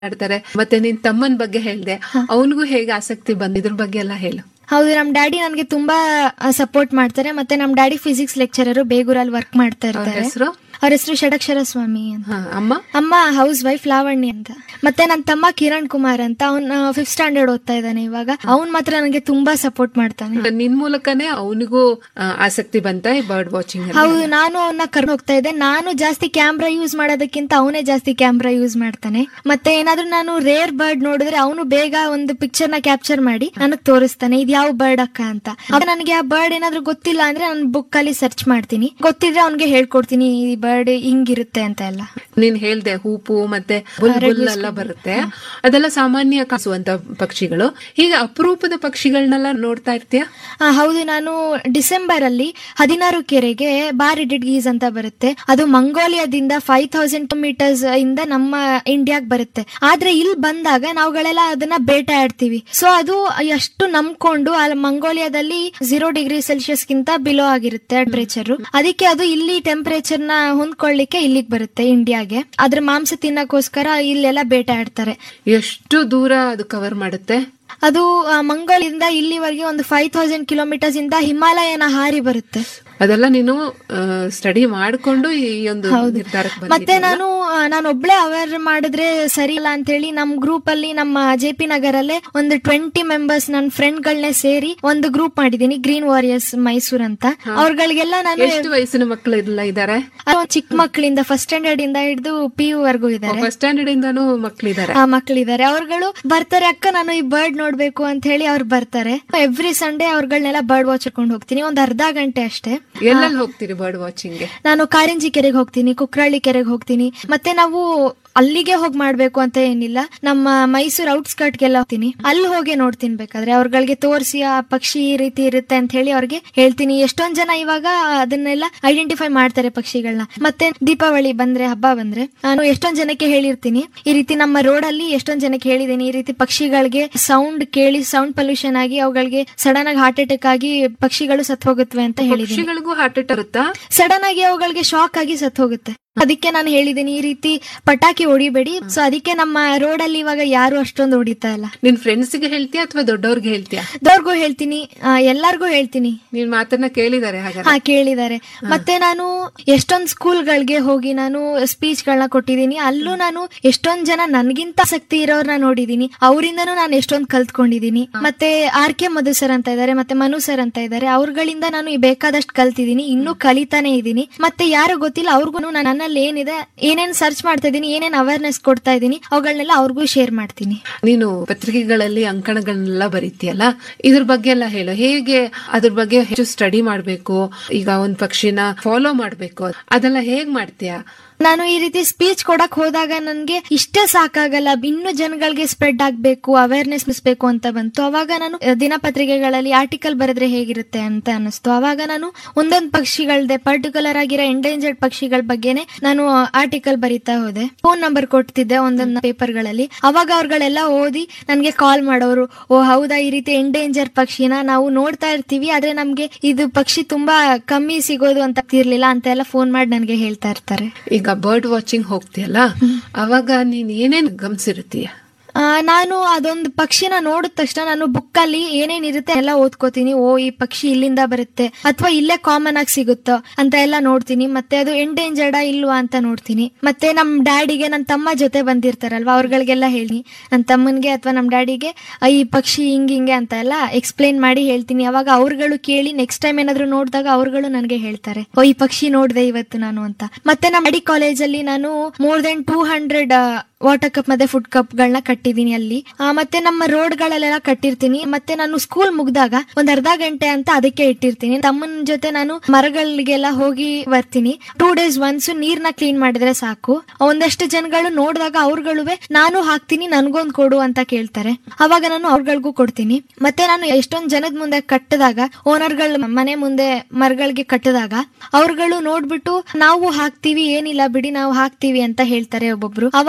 ಆಡ್ತಾರೆ ಮತ್ತೆ ನಿನ್ ತಮ್ಮನ್ ಬಗ್ಗೆ ಹೇಳ್ದೆ ಅವನಿಗೂ ಹೇಗೆ ಆಸಕ್ತಿ ಬಂದ್ ಇದ್ರ ಬಗ್ಗೆ ಎಲ್ಲ ಹೇಳು ಹೌದು ನಮ್ ಡ್ಯಾಡಿ ನನ್ಗೆ ತುಂಬಾ ಸಪೋರ್ಟ್ ಮಾಡ್ತಾರೆ ಮತ್ತೆ ನಮ್ ಡ್ಯಾಡಿ ಫಿಸಿಕ್ಸ್ ಲೆಕ್ಚರರ್ ಬೇಗೂರಲ್ಲಿ ವರ್ಕ್ ಮಾಡ್ತಾ ಅವ್ರ ಇರ್ತಾರೆ ಹೆಸರು ಅವ್ರ ಹೆಸರು ಷಡಕ್ಷರ ಸ್ವಾಮಿ ಅಂತ ಹಾ ಅಮ್ಮ ಅಮ್ಮ ಹೌಸ್ ವೈಫ್ ಲಾವಣ್ಯ ಅಂತ ಮತ್ತೆ ನನ್ನ ತಮ್ಮ ಕಿರಣ್ ಕುಮಾರ್ ಅಂತ ಅವ್ನ ಫಿಫ್ತ್ ಸ್ಟ್ಯಾಂಡರ್ಡ್ ಓದ್ತಾ ಇದ್ದಾನೆ ಇವಾಗ ಅವ್ನ್ ಮಾತ್ರ ನನಗೆ ತುಂಬಾ ಸಪೋರ್ಟ್ ಮಾಡ್ತಾನೆ ನಿನ್ ಮೂಲಕನೇ ಅವನಿಗೂ ಆಸಕ್ತಿ ಬಂತ ಈ ಬರ್ಡ್ ವಾಚಿಂಗ್ ಹೌದು ನಾನು ಅವನ್ನ ಕರ್ಕೊಂಡು ಹೋಗ್ತಾ ಇದ್ದೆ ನಾನು ಜಾಸ್ತಿ ಕ್ಯಾಮ್ರಾ ಯೂಸ್ ಮಾಡೋದಕ್ಕಿಂತ ಅವನೇ ಜಾಸ್ತಿ ಕ್ಯಾಮ್ರಾ ಯೂಸ್ ಮಾಡ್ತಾನೆ ಮತ್ತೆ ಏನಾದ್ರೂ ನಾನು ರೇರ್ ಬರ್ಡ್ ನೋಡಿದ್ರೆ ಅವನು ಬೇಗ ಒಂದು ಪಿಕ್ಚರ್ ನ ಕ್ಯಾಪ್ಚರ್ ಮಾಡಿ ನನಗ್ ತೋರಿಸ್ತಾನೆ ಇದು ಯಾವ ಬರ್ಡ್ ಅಕ್ಕ ಅಂತ ಅವಾಗ ನನಗೆ ಆ ಬರ್ಡ್ ಏನಾದ್ರೂ ಗೊತ್ತಿಲ್ಲ ಅಂದ್ರೆ ನಾನು ಬುಕ್ ಅಲ್ಲಿ ಸರ್ಚ್ ಮಾಡ್ತೀನಿ ಗೊತ್ತಿದ್ರೆ ಅವ್ನಿಗೆ ಹೇಳ್ಕೊಡ್ತೀನಿ ಈ ಬರ್ಡ್ ಹಿಂಗಿರುತ್ತೆ ಅಂತ ಎಲ್ಲ ನೀನ್ ಹೇಳ್ದೆ ಹೂಪು ಮತ್ತೆ ಬುಲ್ಬುಲ್ ಎಲ್ಲ ಬರುತ್ತೆ ಅದೆಲ್ಲ ಸಾಮಾನ್ಯ ಕಾಸುವಂತ ಪಕ್ಷಿಗಳು ಹೀಗೆ ಅಪರೂಪದ ಪಕ್ಷಿಗಳನ್ನೆಲ್ಲ ನೋಡ್ತಾ ಇರ್ತೀಯ ಆ, ಹೌದು ನಾನು ಡಿಸೆಂಬರ್ ಅಲ್ಲಿ ಹದಿನಾರು ಕೆರೆಗೆ ಬಾರ್ ಗೀಸ್ ಅಂತ ಬರುತ್ತೆ ಅದು ಮಂಗೋಲಿಯಾದಿಂದ ಫೈವ್ ತೌಸಂಡ್ ಮೀಟರ್ಸ್ ಇಂದ ನಮ್ಮ ಇಂಡಿಯಾಗ್ ಬರುತ್ತೆ ಆದ್ರೆ ಇಲ್ಲಿ ಬಂದಾಗ ನಾವುಗಳೆಲ್ಲ ಅದನ್ನ ಬೇಟೆ ಆಡ್ತೀವಿ ಸೊ ಅದು ಎಷ್ಟು ನಂಬ್ಕೊಂಡು ಅಲ್ಲಿ ಮಂಗೋಲಿಯಾದಲ್ಲಿ ಝೀರೋ ಡಿಗ್ರಿ ಸೆಲ್ಸಿಯಸ್ ಗಿಂತ ಬಿಲೋ ಆಗಿರುತ್ತೆ ಟೆಂಪರೇಚರ್ ಅದಕ್ಕೆ ಅದು ಇಲ್ಲಿ ಟೆಂಪರೇಚರ್ ನ ಹೊಂದ್ಕೊಳ್ಳಿಕ್ಕೆ ಇಲ್ಲಿಗೆ ಬರುತ್ತೆ ಇಂಡಿಯಾಗೆ ಅದ್ರ ಮಾಂಸ ತಿನ್ನಕ್ಕೋಸ್ಕರ ಇಲ್ಲೆಲ್ಲ ಬೇಟೆ ಆಡ್ತಾರೆ ಎಷ್ಟು ದೂರ ಅದು ಕವರ್ ಮಾಡುತ್ತೆ ಅದು ಆ, ಮಂಗೋಲಿಯಿಂದ ಇಲ್ಲಿವರೆಗೆ ಒಂದು ಫೈವ್ ತೌಸಂಡ್ ಕಿಲೋಮೀಟರ್ಸ್ ಇಂದ ಹಿಮಾಲಯನ ಹಾರಿ ಬರುತ್ತೆ ಅದೆಲ್ಲ ನೀನು ಸ್ಟಡಿ ಮಾಡ್ಕೊಂಡು ಈ ಒಂದು ನಿರ್ಧಾರಕ್ಕೆ ಮತ್ತೆ ಬಂದಿದ್ದೀಯ ನಾನು ಆ, ನಾನು ಒಬ್ಳೆ ಅವರ್ ಮಾಡಿದ್ರೆ ಸರಿ ಇಲ್ಲ ಅಂತ ಹೇಳಿ ನಮ್ ಗ್ರೂಪ್ ಅಲ್ಲಿ ನಮ್ಮ ಜೆ ಪಿ ನಗರಲ್ಲೇ ಒಂದು ಟ್ವೆಂಟಿ ಮೆಂಬರ್ಸ್ ನನ್ನ ಫ್ರೆಂಡ್ ಗಳನ್ನೇ ಸೇರಿ ಒಂದು ಗ್ರೂಪ್ ಮಾಡಿದೀನಿ ಗ್ರೀನ್ ವಾರಿಯರ್ಸ್ ಮೈಸೂರ್ ಅಂತ ಅವ್ರಗಳಿಗೆಲ್ಲ ನಾನು ಎಷ್ಟು ವಯಸ್ಸಿನ ಮಕ್ಕಳು ಎಲ್ಲ ಇದ್ದಾರೆ ಆ, ಚಿಕ್ಕ ಮಕ್ಕಳಿಂದ ಫಸ್ಟ್ ಸ್ಟ್ಯಾಂಡರ್ಡ್ ಇಂದ ಹಿಡಿದು ಪಿ ಯು ವರ್ಗೂ ಇದ್ದಾರೆ ಫಸ್ಟ್ ಸ್ಟ್ಯಾಂಡರ್ಡ್ ಇಂದಾನು ಮಕ್ಕಳಿದ್ದಾರೆ ಆ ಮಕ್ಕಳಿದ್ದಾರೆ ಅವ್ರುಗಳು ಬರ್ತಾರೆ ಅಕ್ಕ ನಾನು ಈ ಬರ್ಡ್ ನೋಡ್ಬೇಕು ಅಂತ ಹೇಳಿ ಅವ್ರು ಬರ್ತಾರೆ ಎವ್ರಿ ಸಂಡೇ ಅವ್ರಗಳನ್ನೆಲ್ಲ ಬರ್ಡ್ ವಾಚ್ ಹಾಕೊಂಡು ಹೋಗ್ತೀನಿ ಒಂದ್ ಅರ್ಧ ಗಂಟೆ ಅಷ್ಟೇ ಎಲ್ಲೆಲ್ಲಿ ಹೋಗ್ತೀರಿ ಬರ್ಡ್ ವಾಚಿಂಗ್ಗೆ ನಾನು ಕಾರಿಂಜಿ ಕೆರೆಗೆ ಹೋಗ್ತೀನಿ ಕುಕ್ರಳ್ಳಿ ಕೆರೆಗೆ ಹೋಗ್ತೀನಿ ಮತ್ತೆ ನಾವು ಅಲ್ಲಿಗೆ ಹೋಗಿ ಮಾಡ್ಬೇಕು ಅಂತ ಏನಿಲ್ಲ ನಮ್ಮ ಮೈಸೂರು ಔಟ್ಸ್ಕರ್ಟ್ಗೆಲ್ಲ ಹೋಗ್ತೀನಿ ಅಲ್ಲಿ ಹೋಗಿ ನೋಡ್ತೀನಿ ಬೇಕಾದ್ರೆ ಅವ್ರಗಳಿಗೆ ತೋರಿಸಿ ಆ ಪಕ್ಷಿ ಈ ರೀತಿ ಇರುತ್ತೆ ಅಂತ ಹೇಳಿ ಅವ್ರಿಗೆ ಹೇಳ್ತೀನಿ ಎಷ್ಟೊಂದ್ ಜನ ಇವಾಗ ಅದನ್ನೆಲ್ಲ ಐಡೆಂಟಿಫೈ ಮಾಡ್ತಾರೆ ಪಕ್ಷಿಗಳನ್ನ ಮತ್ತೆ ದೀಪಾವಳಿ ಬಂದ್ರೆ ಹಬ್ಬ ಬಂದ್ರೆ ನಾನು ಎಷ್ಟೊಂದ್ ಜನಕ್ಕೆ ಹೇಳಿರ್ತೀನಿ ಈ ರೀತಿ ನಮ್ಮ ರೋಡ್ ಅಲ್ಲಿ ಎಷ್ಟೊಂದ್ ಜನಕ್ಕೆ ಹೇಳಿದೀನಿ ಈ ರೀತಿ ಪಕ್ಷಿಗಳಿಗೆ ಸೌಂಡ್ ಕೇಳಿ ಸೌಂಡ್ ಪೊಲ್ಯೂಷನ್ ಆಗಿ ಅವುಗಳಿಗೆ ಸಡನ್ ಆಗಿ ಹಾರ್ಟ್ ಅಟ್ಯಾಕ್ ಆಗಿ ಪಕ್ಷಿಗಳು ಸತ್ ಹೋಗುತ್ತವೆ ಅಂತ ಹೇಳಿದೀನಿ ಪಕ್ಷಿಗಳಿಗೂ ಹಾರ್ಟ್ ಅಟ್ಯಾಕ್ ಬರುತ್ತಾ ಸಡನ್ ಆಗಿ ಅವುಗಳಿಗೆ ಶಾಕ್ ಆಗಿ ಸತ್ ಹೋಗುತ್ತೆ ಅದಕ್ಕೆ ನಾನು ಹೇಳಿದ್ದೀನಿ ಈ ರೀತಿ ಪಟಾಕಿ ಹೊಡಿಬೇಡಿ ಸೊ ಅದಕ್ಕೆ ನಮ್ಮ ರೋಡ್ ಅಲ್ಲಿ ಇವಾಗ ಯಾರು ಅಷ್ಟೊಂದು ಹೊಡಿತಾ ಇಲ್ಲ ನಿನ್ ಫ್ರೆಂಡ್ಸ್ ಗೆ ಹೇಳ್ತೀಯಾ ಅಥವಾ ದೊಡ್ಡವ್ರಿಗೆ ಹೇಳ್ತೀಯಾ ದವ್ರಿಗೂ ಹೇಳ್ತೀನಿ ಆ, ಎಲ್ಲಾರ್ಗೂ ಹೇಳ್ತೀನಿ ನಿನ್ ಮಾತನ್ನ ಕೇಳಿದಾರೆ ಹಾಗಾದ್ರೆ ಹಾ ಕೇಳಿದ್ದಾರೆ ಮತ್ತೆ ನಾನು ಎಷ್ಟೊಂದ್ ಸ್ಕೂಲ್ಗಳಿಗೆ ಹೋಗಿ ನಾನು ಸ್ಪೀಚ್ ಗಳನ್ನ ಕೊಟ್ಟಿದ್ದೀನಿ ಅಲ್ಲೂ ನಾನು ಎಷ್ಟೊಂದ್ ಜನ ನನ್ಗಿಂತ ಆಸಕ್ತಿ ಇರೋರ್ನ ನೋಡಿದೀನಿ ಅವರಿಂದನೂ ನಾನು ಎಷ್ಟೊಂದ್ ಕಲ್ತ್ಕೊಂಡಿದೀನಿ ಮತ್ತೆ ಆರ್ ಕೆ ಮಧು ಸರ್ ಅಂತ ಇದ್ದಾರೆ ಮತ್ತೆ ಮನು ಸರ್ ಅಂತ ಇದ್ದಾರೆ ಅವ್ರಗಳಿಂದ ನಾನು ಬೇಕಾದಷ್ಟು ಕಲ್ತಿದ್ದೀನಿ ಇನ್ನೂ ಕಲಿತಾನೆ ಇದ್ದೀನಿ ಮತ್ತೆ ಯಾರು ಗೊತ್ತಿಲ್ಲ ಅವ್ರಿಗೂ ನನ್ನಲ್ಲಿ ಏನಿದೆ ಏನೇನ್ ಸರ್ಚ್ ಮಾಡ್ತಾ ಇದ್ದೀನಿ ಏನೇನ್ ಅವೇರ್ನೆಸ್ ಕೊಡ್ತಾ ಇದ್ದೀನಿ ಅವುಗಳನ್ನೆಲ್ಲ ಅವ್ರಿಗೂ ಶೇರ್ ಮಾಡ್ತೀನಿ ನೀನು ಪತ್ರಿಕೆಗಳಲ್ಲಿ ಅಂಕಣಗಳನ್ನೆಲ್ಲ ಬರೀತೀಯಲ್ಲ ಇದ್ರ ಬಗ್ಗೆ ಎಲ್ಲ ಹೇಳು ಹೇಗೆ ಅದ್ರ ಬಗ್ಗೆ ಹೆಚ್ಚು ಸ್ಟಡಿ ಮಾಡ್ಬೇಕು ಈಗ ಒಂದ್ ಪಕ್ಷಿನ ಫಾಲೋ ಮಾಡ್ಬೇಕು ಅದೆಲ್ಲ ಹೇಗ್ ಮಾಡ್ತೀಯಾ ನಾನು ಈ ರೀತಿ ಸ್ಪೀಚ್ ಕೊಡಕ್ ಹೋದಾಗ ನನ್ಗೆ ಇಷ್ಟೇ ಸಾಕಾಗಲ್ಲ ಇನ್ನು ಜನಗಳಿಗೆ ಸ್ಪ್ರೆಡ್ ಆಗ್ಬೇಕು ಅವೇರ್ನೆಸ್ ಮಿಸ್ಬೇಕು ಅಂತ ಬಂತು ಅವಾಗ ನಾನು ಅಹ್, ದಿನಪತ್ರಿಕೆಗಳಲ್ಲಿ ಆರ್ಟಿಕಲ್ ಬರೆದ್ರೆ ಹೇಗಿರುತ್ತೆ ಅಂತ ಅನಿಸ್ತು ಅವಾಗ ನಾನು ಒಂದೊಂದು ಪಕ್ಷಿಗಳದೆ ಪರ್ಟಿಕ್ಯುಲರ್ ಆಗಿರೋ ಎಂಡೇಂಜರ್ಡ್ ಪಕ್ಷಿಗಳ ಬಗ್ಗೆನೆ ನಾನು ಆರ್ಟಿಕಲ್ ಬರೀತಾ ಹೋದೆ ಫೋನ್ ನಂಬರ್ ಕೊಡ್ತಿದ್ದೆ ಒಂದೊಂದು ಪೇಪರ್ಗಳಲ್ಲಿ ಅವಾಗ ಅವ್ರಗಳೆಲ್ಲ ಓದಿ ನನ್ಗೆ ಕಾಲ್ ಮಾಡೋರು ಓ ಹೌದಾ ಈ ರೀತಿ ಎಂಡೇಂಜರ್ ಪಕ್ಷಿನ ನಾವು ನೋಡ್ತಾ ಇರ್ತೀವಿ ಆದ್ರೆ ನಮ್ಗೆ ಇದು ಪಕ್ಷಿ ತುಂಬಾ ಕಮ್ಮಿ ಸಿಗೋದು ಅಂತ ಇರ್ಲಿಲ್ಲ ಅಂತ ಎಲ್ಲ ಫೋನ್ ಮಾಡಿ ನನ್ಗೆ ಹೇಳ್ತಾ ಇರ್ತಾರೆ ಈಗ ಬರ್ಡ್ ವಾಚಿಂಗ್ ಹೋಗ್ತೀಯಲ್ಲ ಅವಾಗ ನೀನ್ ಏನೇನ್ ಗಮನಿಸಿರ್ತೀಯ ಆ, ನಾನು ಅದೊಂದು ಪಕ್ಷಿನ ನೋಡಿದ ತಕ್ಷಣ ನಾನು ಬುಕ್ ಅಲ್ಲಿ ಏನೇನ್ ಇರುತ್ತೆ ಎಲ್ಲ ಓದ್ಕೋತೀನಿ ಓ ಈ ಪಕ್ಷಿ ಇಲ್ಲಿಂದ ಬರುತ್ತೆ ಅಥವಾ ಇಲ್ಲೇ ಕಾಮನ್ ಆಗಿ ಸಿಗುತ್ತೋ ಅಂತ ಎಲ್ಲ ನೋಡ್ತೀನಿ ಮತ್ತೆ ಅದು ಎಂಡೇಂಜರ್ಡ ಇಲ್ವಾ ಅಂತ ನೋಡ್ತೀನಿ ಮತ್ತೆ ನಮ್ ಡ್ಯಾಡಿಗೆ ನನ್ನ ತಮ್ಮ ಜೊತೆ ಬಂದಿರ್ತಾರಲ್ವಾ ಅವ್ರಗಳಿಗೆಲ್ಲ ಹೇಳಿ ನನ್ನ ತಮ್ಮನ್ಗೆ ಅಥವಾ ನಮ್ ಡ್ಯಾಡಿಗೆ ಆ, ಈ ಪಕ್ಷಿ ಹಿಂಗ್ ಹಿಂಗೆ ಅಂತ ಎಲ್ಲ ಎಕ್ಸ್ಪ್ಲೈನ್ ಮಾಡಿ ಹೇಳ್ತೀನಿ ಅವಾಗ ಅವ್ರುಗಳು ಕೇಳಿ ನೆಕ್ಸ್ಟ್ ಟೈಮ್ ಏನಾದ್ರು ನೋಡಿದಾಗ ಅವ್ರುಗಳು ನನಗೆ ಹೇಳ್ತಾರೆ ಓ ಈ ಪಕ್ಷಿ ನೋಡ್ದೆ ಇವತ್ತು ನಾನು ಅಂತ ಮತ್ತೆ ನಮ್ಮ ಡಿ ಕಾಲೇಜಲ್ಲಿ ನಾನು more then two hundred water cup ಮತ್ತೆ ಫುಡ್ ಕಪ್ ಗಳನ್ನ ಕಟ್ಟಿದೀನಿ ಅಲ್ಲಿ ಆ, ಮತ್ತೆ ನಮ್ಮ ರೋಡ್ ಗಳಲ್ಲೆಲ್ಲ ಕಟ್ಟಿರ್ತೀನಿ ಮತ್ತೆ ನಾನು ಸ್ಕೂಲ್ ಮುಗ್ದಾಗ ಒಂದ್ ಅರ್ಧ ಗಂಟೆ ಅಂತ ಅದಕ್ಕೆ ಇಟ್ಟಿರ್ತೀನಿ ತಮ್ಮನ ಜೊತೆ ನಾನು ಮರಗಳಿಗೆಲ್ಲ ಹೋಗಿ ಬರ್ತೀನಿ ಟೂ ಡೇಸ್ ಒನ್ಸ್ ನೀರ್ನ ಕ್ಲೀನ್ ಮಾಡಿದ್ರೆ ಸಾಕು ಒಂದಷ್ಟು ಜನಗಳು ನೋಡಿದಾಗ ಅವ್ರುಗಳುವೆ ನಾನು ಹಾಕ್ತೀನಿ ನನ್ಗೊಂದ್ ಕೊಡು ಅಂತ ಕೇಳ್ತಾರೆ ಅವಾಗ ನಾನು ಅವ್ರಗಳಿಗೂ ಕೊಡ್ತೀನಿ ಮತ್ತೆ ನಾನು ಎಷ್ಟೊಂದ್ ಜನದ ಮುಂದೆ ಕಟ್ಟಿದಾಗ ಓನರ್ಗಳ ಮನೆ ಮುಂದೆ ಮರಗಳಿಗೆ ಕಟ್ಟಿದಾಗ ಅವ್ರುಗಳು ನೋಡ್ಬಿಟ್ಟು ನಾವು ಹಾಕ್ತಿವಿ ಏನಿಲ್ಲ ಬಿಡಿ ನಾವು ಹಾಕ್ತಿವಿ ಅಂತ ಹೇಳ್ತಾರೆ ಒಬ್ಬೊಬ್ರು ಅವಾಗ ಅವ್ರು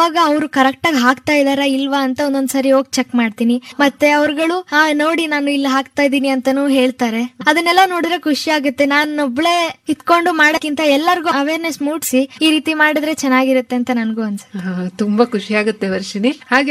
ಅವರು ಕರೆಕ್ಟ್ ಆಗಿ ಹಾಕ್ತಾ ಇದಾರಾ ಇಲ್ವಾ ಅಂತ ಒಂದೊಂದ್ಸರಿ ಹೋಗಿ ಚೆಕ್ ಮಾಡ್ತೀನಿ ಮತ್ತೆ ಅವ್ರುಗಳು ಹಾ ನೋಡಿ ನಾನು ಇಲ್ಲಿ ಹಾಕ್ತಾ ಇದೀನಿ ಅಂತಾನೂ ಹೇಳ್ತಾರೆ ಅದನ್ನೆಲ್ಲ ನೋಡಿದ್ರೆ ಖುಷಿ ಆಗುತ್ತೆ ನಾನು ಒಬ್ಳೆ ಇತ್ಕೊಂಡು ಮಾಡಕ್ಕಿಂತ ಎಲ್ಲರಿಗೂ ಅವೇರ್ನೆಸ್ ಮೂಡಿಸಿ ಈ ರೀತಿ ಮಾಡಿದ್ರೆ ಚೆನ್ನಾಗಿರುತ್ತೆ ಅಂತ ನನ್ಗೂ ಅನ್ಸುತ್ತೆ ಆ, ತುಂಬಾ ಖುಷಿ ಆಗುತ್ತೆ ವರ್ಷಿಣಿ ಹಾಗೆ